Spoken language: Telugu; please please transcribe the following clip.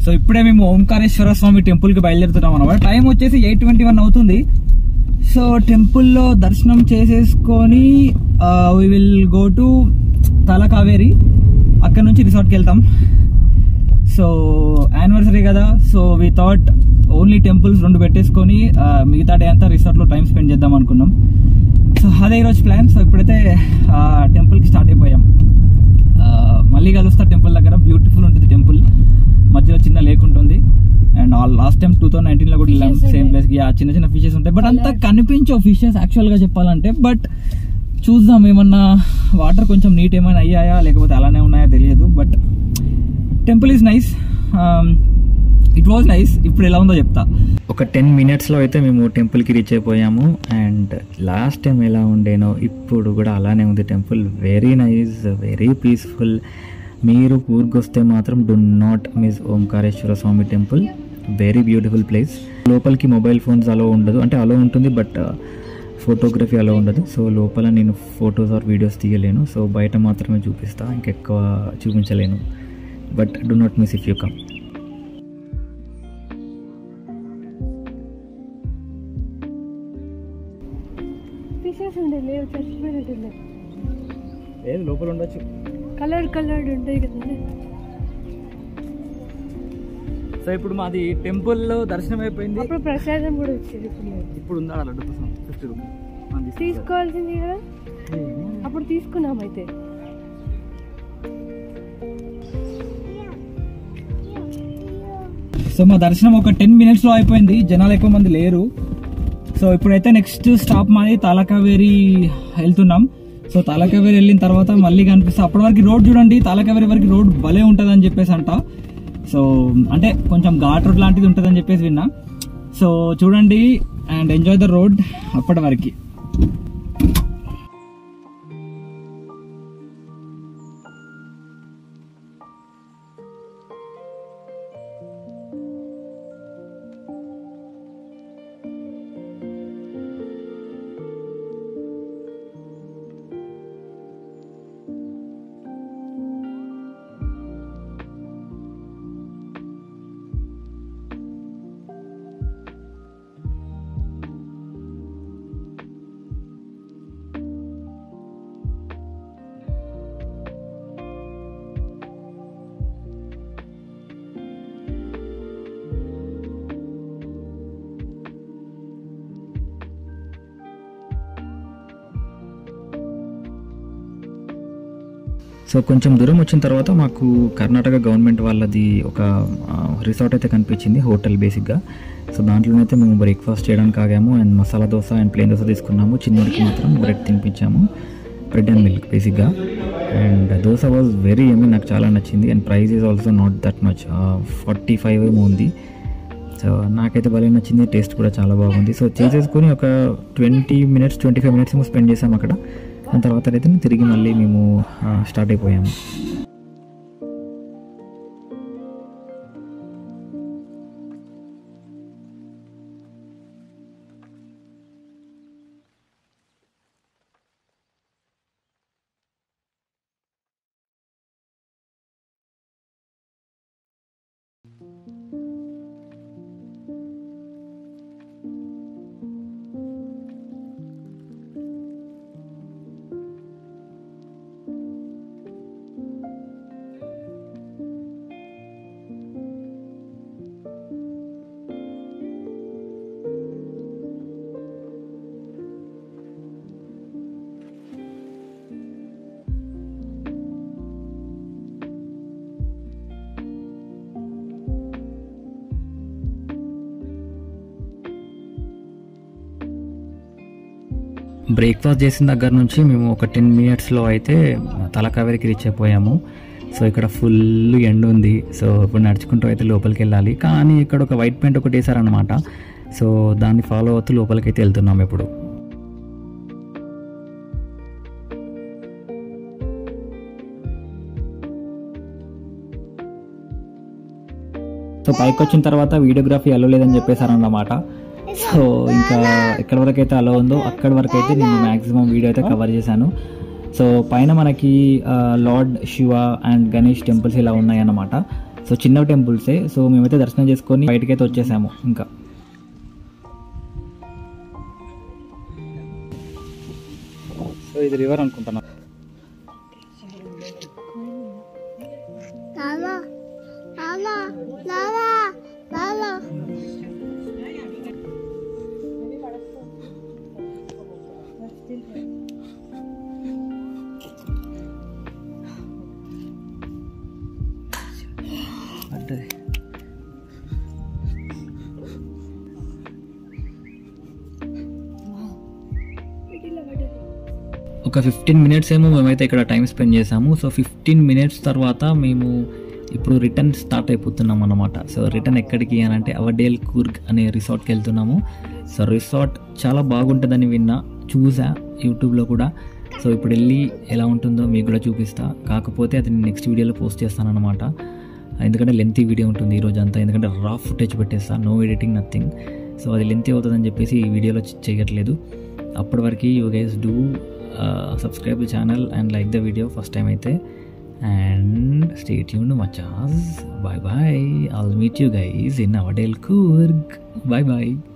సో ఇప్పుడే మేము ఓంకారేశ్వర స్వామి టెంపుల్ కి బయలుదేరుతున్నాం అనమాట టైం వచ్చేసి ఎయిట్ ట్వంటీ వన్ అవుతుంది సో టెంపుల్లో దర్శనం చేసేసుకొని we will go to Talakaveri అక్కడ నుంచి రిసార్ట్కి వెళ్తాం సో యానివర్సరీ కదా so we thought only temples రెండు పెట్టేసుకొని ఆ, మిగతా డే అంతా రిసార్ట్లో టైం స్పెండ్ చేద్దాం అనుకున్నాం సో అదే ఈరోజు ప్లాన్ సో ఇప్పుడైతే టెంపుల్కి స్టార్ట్ అయిపోయాం ఆ, మళ్ళీ కలుస్తా టెంపుల్ దగ్గర బ్యూటిఫుల్ ఉంటుంది టెంపుల్ మధ్యలో చిన్న లేక్ ఉంటుంది and all last time two thousand nineteen లో కూడా వెళ్ళాం Fishes సేమ్ ఉంటాయి. ప్లేస్ కి ఆ చిన్న చిన్న ఫిషెస్ ఉంటాయి బట్ అంత కనిపించవు ఫిషెస్ యాక్చువల్ గా చెప్పాలంటే బట్ చూద్దాం ఏమన్నా వాటర్ కొంచెం నీట్ ఏమైనా అయ్యాయా లేకపోతే అలానే ఉన్నాయా తెలియదు but temple is nice it was nice ఇప్పుడు ఎలా ఉందో చెప్తా ఒక టెన్ మినిట్స్లో అయితే మేము టెంపుల్కి రీచ్ అయిపోయాము అండ్ లాస్ట్ టైం ఎలా ఉండేనో ఇప్పుడు కూడా అలానే ఉంది temple very nice very peaceful మీరు కూర్గ్ వస్తే మాత్రం do not miss Omkareshwara Swamy temple very beautiful place లోపలికి మొబైల్ ఫోన్స్ అలో ఉండదు అంటే అలో ఉంటుంది బట్ ఫోటోగ్రఫీ అలో ఉండదు సో లోపల నేను ఫొటోస్ ఆర్ వీడియోస్ తీయలేను సో బయట మాత్రమే చూపిస్తా ఇంకెక్కువ చూపించలేను but do not miss if you come fishes ఉండే లేవు చచ్చిపోయినట్టుండే లేదు లోపల ఉండొచ్చు కలర్ కలర్డ్ ఉంటాయి కదా సో ఇప్పుడు మాది టెంపుల్లో దర్శనం అయిపోయింది అప్పుడు ప్రసాదం కూడా వచ్చేది ఇప్పుడు ఇప్పుడు ఉందా లడ్డు కోసం ఫిఫ్టీ రూపీస్ తీసుకోవాల్సింది కదా అప్పుడు తీసుకున్నాం అయితే సో మా దర్శనం ఒక టెన్ మినిట్స్ లో అయిపోయింది జనాలు ఎక్కువ మంది లేరు సో ఇప్పుడైతే నెక్స్ట్ స్టాప్ మాది తాలకావేరి వెళ్తున్నాం సో తాలకావేరి వెళ్ళిన తర్వాత మళ్ళీ కనిపిస్తే అప్పటి వరకు రోడ్ చూడండి తాలకావేరి వరకు రోడ్ భలే ఉంటుంది అని చెప్పేసి అంట సో అంటే కొంచెం ఘాట్ రోడ్ లాంటిది ఉంటుంది అని చెప్పేసి విన్నా సో చూడండి అండ్ ఎంజాయ్ ద రోడ్ అప్పటి వరకు సో కొంచెం దూరం వచ్చిన తర్వాత మాకు కర్ణాటక గవర్నమెంట్ వాళ్ళది ఒక ఆ, రిసార్ట్ అయితే కనిపించింది హోటల్ బేసిక్గా సో దాంట్లోనైతే మేము బ్రేక్ఫాస్ట్ చేయడానికి ఆగాము and masala dosa and plain dosa తీసుకున్నాము చిన్నోడికి మాత్రం బ్రెడ్ తినిపించాము బ్రెడ్ అండ్ మిల్క్ బేసిక్గా and dosa was very yummy నాకు చాలా నచ్చింది and price is also not that much forty five ఏమో ఉంది సో నాకైతే భలే నచ్చింది టేస్ట్ కూడా చాలా బాగుంది సో చేసేసుకొని ఒక twenty minutes twenty five minutes ఏమో స్పెండ్ చేసాం అక్కడ దాని తర్వాత అయితే తిరిగి మళ్ళీ మేము స్టార్ట్ అయిపోయాము బ్రేక్ఫాస్ట్ చేసిన దగ్గర నుంచి మేము ఒక టెన్ మినిట్స్లో అయితే తలకావేరికి రీచ్ అయిపోయాము సో ఇక్కడ ఫుల్ ఎండ ఉంది సో ఇప్పుడు నడుచుకుంటూ అయితే లోపలికి వెళ్ళాలి కానీ ఇక్కడ ఒక వైట్ పెయింట్ ఒకటి వేసారనమాట సో దాన్ని ఫాలో అవుతూ లోపలికి అయితే వెళ్తున్నాం ఇప్పుడు సో పైకి వచ్చిన తర్వాత వీడియోగ్రఫీ అలో లేదని చెప్పేశారన్నమాట సో ఇంకా ఎక్కడి వరకు అయితే అలో ఉందో అక్కడి వరకు అయితే నేను మ్యాక్సిమం వీడియో అయితే కవర్ చేశాను సో పైన మనకి ఆ, Lord Shiva and Ganesh temples ఇలా ఉన్నాయన్నమాట సో చిన్న టెంపుల్సే సో మేమైతే దర్శనం చేసుకొని బయటకైతే వచ్చేసాము ఇంకా సో ఇది రివర్ అనుకుంటున్నా Lala, Lala, Lala, Lala. పడ్డది ఒక ఫిఫ్టీన్ మినిట్స్ ఏమో మేమైతే ఇక్కడ టైం స్పెండ్ చేసాము సో ఫిఫ్టీన్ మినిట్స్ తర్వాత మేము ఇప్పుడు రిటర్న్ స్టార్ట్ అయిపోతున్నాం అనమాట సో రిటర్న్ ఎక్కడికి అని అంటే అవడేల్ కూర్గ్ అనే రిసార్ట్కి వెళ్తున్నాము సో రిసార్ట్ చాలా బాగుంటుందని విన్నా చూసా యూట్యూబ్లో కూడా సో ఇప్పుడు వెళ్ళి ఎలా ఉంటుందో మీకు కూడా చూపిస్తా కాకపోతే అది నెక్స్ట్ వీడియోలో పోస్ట్ చేస్తానన్నమాట ఎందుకంటే లెంతీ వీడియో ఉంటుంది ఈరోజు అంతా ఎందుకంటే రా ఫుటేజ్ పెట్టేస్తా నో ఎడిటింగ్ నథింగ్ సో అది లెంతీ అవుతుందని చెప్పేసి ఈ వీడియోలో చే- చేయట్లేదు అప్పటి వరకు you guys do subscribe the channel and like the video first time అయితే అండ్ స్టే ట్యూన్ మచాస్ bye bye all meet you guys in అవడేల్ కూర్గ్ బాయ్ బాయ్